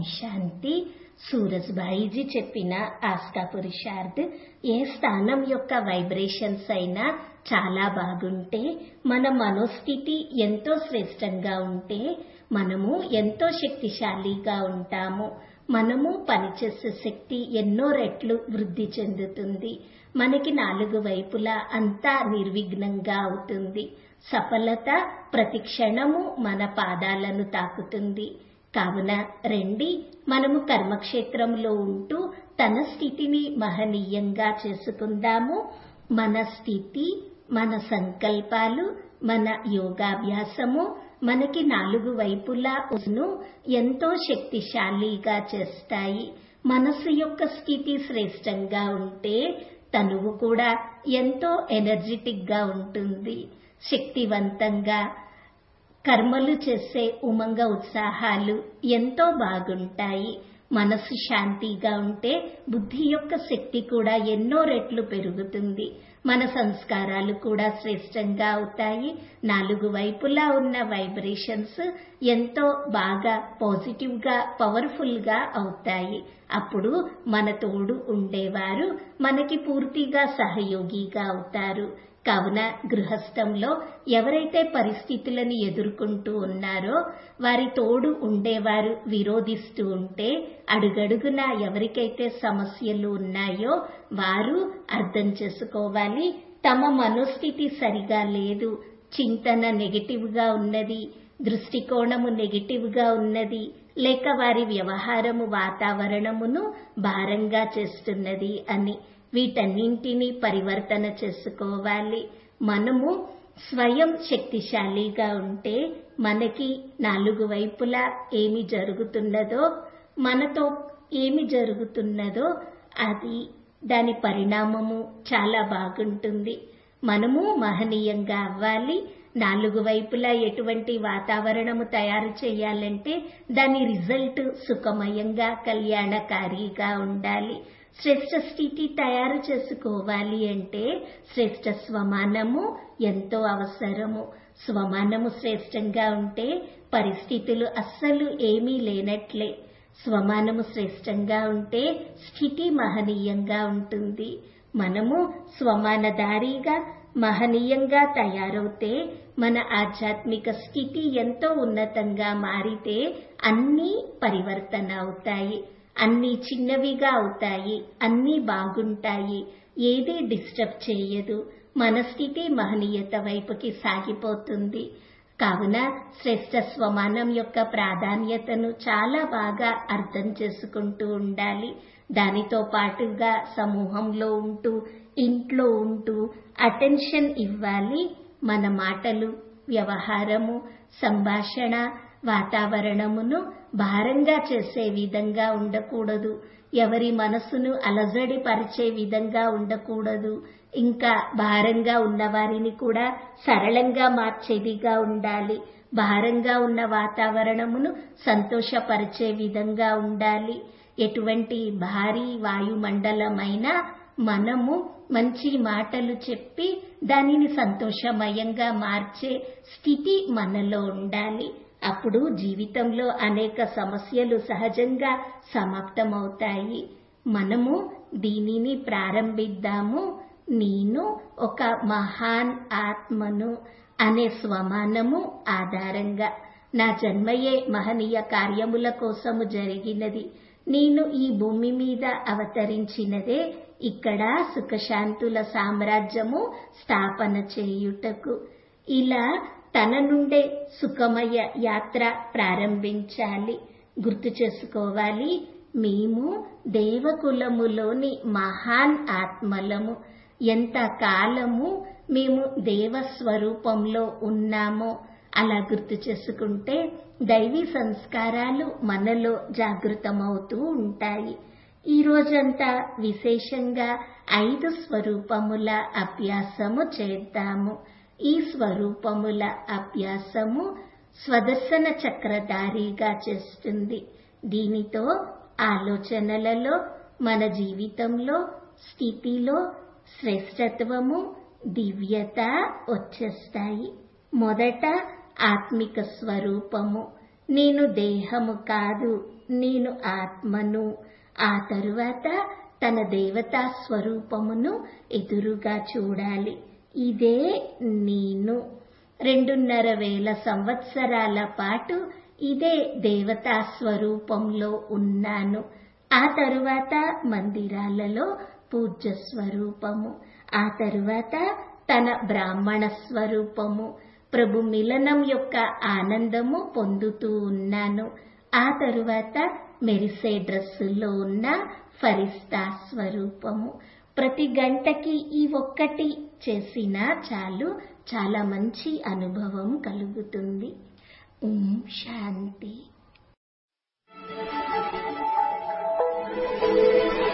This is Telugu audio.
శాంతి సూరజ్బాయిజీ చెప్పిన ఆస్కా పురుషార్థ్ ఏ స్థానం యొక్క వైబ్రేషన్స్ అయినా చాలా బాగుంటే మన మనోస్థితి ఎంతో శ్రేష్టంగా ఉంటే మనము ఎంతో శక్తిశాలిగా ఉంటాము మనము పనిచేసే శక్తి ఎన్నో రెట్లు వృద్ధి చెందుతుంది మనకి నాలుగు వైపులా అంతా నిర్విఘ్నంగా అవుతుంది సఫలత ప్రతి క్షణము మన పాదాలను తాకుతుంది కావున రండి మనము కర్మక్షేత్రంలో ఉంటూ తన స్థితిని మహనీయంగా చేసుకుందాము మన స్థితి మన సంకల్పాలు మన యోగాభ్యాసము మనకి నాలుగు వైపులా ఉను ఎంతో శక్తిశాలిగా చేస్తాయి మనసు యొక్క స్థితి శ్రేష్టంగా ఉంటే తనువు కూడా ఎంతో ఎనర్జెటిక్ గా ఉంటుంది శక్తివంతంగా కర్మలు చేసే ఉమంగ ఉత్సాహాలు ఎంతో బాగుంటాయి మనసు శాంతిగా ఉంటే బుద్ధి యొక్క శక్తి కూడా ఎన్నో రెట్లు పెరుగుతుంది మన సంస్కారాలు కూడా శ్రేష్టంగా అవుతాయి నాలుగు వైపులా ఉన్న వైబ్రేషన్స్ ఎంతో బాగా పాజిటివ్ గా పవర్ఫుల్ గా అవుతాయి అప్పుడు మన తోడు ఉండేవారు మనకి పూర్తిగా సహయోగిగా అవుతారు కావున గృహస్థంలో ఎవరైతే పరిస్థితులను ఎదుర్కొంటూ ఉన్నారో వారి తోడు ఉండేవారు విరోధిస్తూ ఉంటే అడుగడుగునా ఎవరికైతే సమస్యలు ఉన్నాయో వారు అర్థం చేసుకోవాలి తమ మనోస్థితి సరిగా లేదు చింతన నెగటివ్ గా ఉన్నది దృష్టికోణము నెగటివ్ గా ఉన్నది లేక వారి వ్యవహారము వాతావరణమును భారంగా చేస్తున్నది అని వీటన్నింటినీ పరివర్తన చేసుకోవాలి మనము స్వయం శక్తిశాలిగా ఉంటే మనకి నాలుగు వైపులా ఏమి జరుగుతున్నదో మనతో ఏమి జరుగుతున్నదో అది దాని పరిణామము చాలా బాగుంటుంది మనము మహనీయంగా అవ్వాలి నాలుగు వైపులా ఎటువంటి వాతావరణము తయారు చేయాలంటే దాని రిజల్ట్ సుఖమయంగా కళ్యాణకారిగా ఉండాలి శ్రేష్ట స్థితి తయారు చేసుకోవాలి అంటే శ్రేష్ట స్వమానము ఎంతో అవసరము స్వమానము శ్రేష్టంగా ఉంటే పరిస్థితులు అస్సలు ఏమీ లేనట్లే స్వమానము శ్రేష్టంగా ఉంటే స్థితి మహనీయంగా ఉంటుంది మనము స్వమానదారీగా మహనీయంగా తయారవుతే మన ఆధ్యాత్మిక స్థితి ఎంతో ఉన్నతంగా మారితే అన్నీ పరివర్తన అవుతాయి అన్నీ చిన్నవిగా అవుతాయి అన్నీ బాగుంటాయి ఏదీ డిస్టర్బ్ చేయదు మన స్థితి మహనీయత వైపుకి సాగిపోతుంది కావున శ్రేష్ట స్వమానం యొక్క ప్రాధాన్యతను చాలా బాగా అర్థం చేసుకుంటూ ఉండాలి దానితో పాటుగా సమూహంలో ఉంటూ ఇంట్లో ఉంటూ అటెన్షన్ ఇవ్వాలి మన మాటలు వ్యవహారము సంభాషణ వాతావరణమును భారంగా చేసే విధంగా ఉండకూడదు ఎవరి మనసును అలజడి పరిచే విధంగా ఉండకూడదు ఇంకా భారంగా ఉన్న వారిని కూడా సరళంగా మార్చేదిగా ఉండాలి భారంగా ఉన్న వాతావరణమును సంతోషపరిచే విధంగా ఉండాలి ఎటువంటి భారీ వాయుమండలమైనా మనము మంచి మాటలు చెప్పి దానిని సంతోషమయంగా మార్చే స్థితి మనలో ఉండాలి అప్పుడు జీవితంలో అనేక సమస్యలు సహజంగా సమాప్తమవుతాయి మనము దీనిని ప్రారంభిద్దాము నేను ఒక మహాన్ ఆత్మను అనే స్వమానము ఆధారంగా నా జన్మయే మహనీయ కార్యముల కోసము జరిగినది నేను ఈ భూమి మీద అవతరించినదే ఇక్కడ సుఖశాంతుల సామ్రాజ్యము స్థాపన చేయుటకు ఇలా తన నుండే సుఖమయ యాత్ర ప్రారంభించాలి గుర్తు చేసుకోవాలి మేము దేవకులములోని మహాన్ ఆత్మలము ఎంత కాలము మేము దేవస్వరూపంలో ఉన్నామో అలా గుర్తు చేసుకుంటే దైవీ సంస్కారాలు మనలో జాగృతమవుతూ ఉంటాయి ఈ రోజంతా విశేషంగా ఐదు స్వరూపముల అభ్యాసము చేద్దాము ఈ స్వరూపముల అభ్యాసము స్వదర్శన చక్రధారిగా చేస్తుంది దీనితో ఆలోచనలలో మన జీవితంలో స్థితిలో శ్రేష్టత్వము దివ్యత వచ్చేస్తాయి మొదట ఆత్మిక స్వరూపము నేను దేహము కాదు నేను ఆత్మను ఆ తరువాత తన దేవతా స్వరూపమును ఎదురుగా చూడాలి ఇదే నేను రెండున్నర వేల సంవత్సరాల పాటు ఇదే దేవతా స్వరూపంలో ఉన్నాను ఆ తరువాత మందిరాలలో పూజ్య స్వరూపము ఆ తరువాత తన బ్రాహ్మణ స్వరూపము ప్రభు మిలనం యొక్క ఆనందము పొందుతూ ఉన్నాను ఆ తరువాత మెరిసే డ్రెస్సుల్లో ఉన్న ఫరిస్తా స్వరూపము ప్రతి గంటకి ఈ ఒక్కటి చేసినా చాలు చాలా మంచి అనుభవం కలుగుతుంది ఓం శాంతి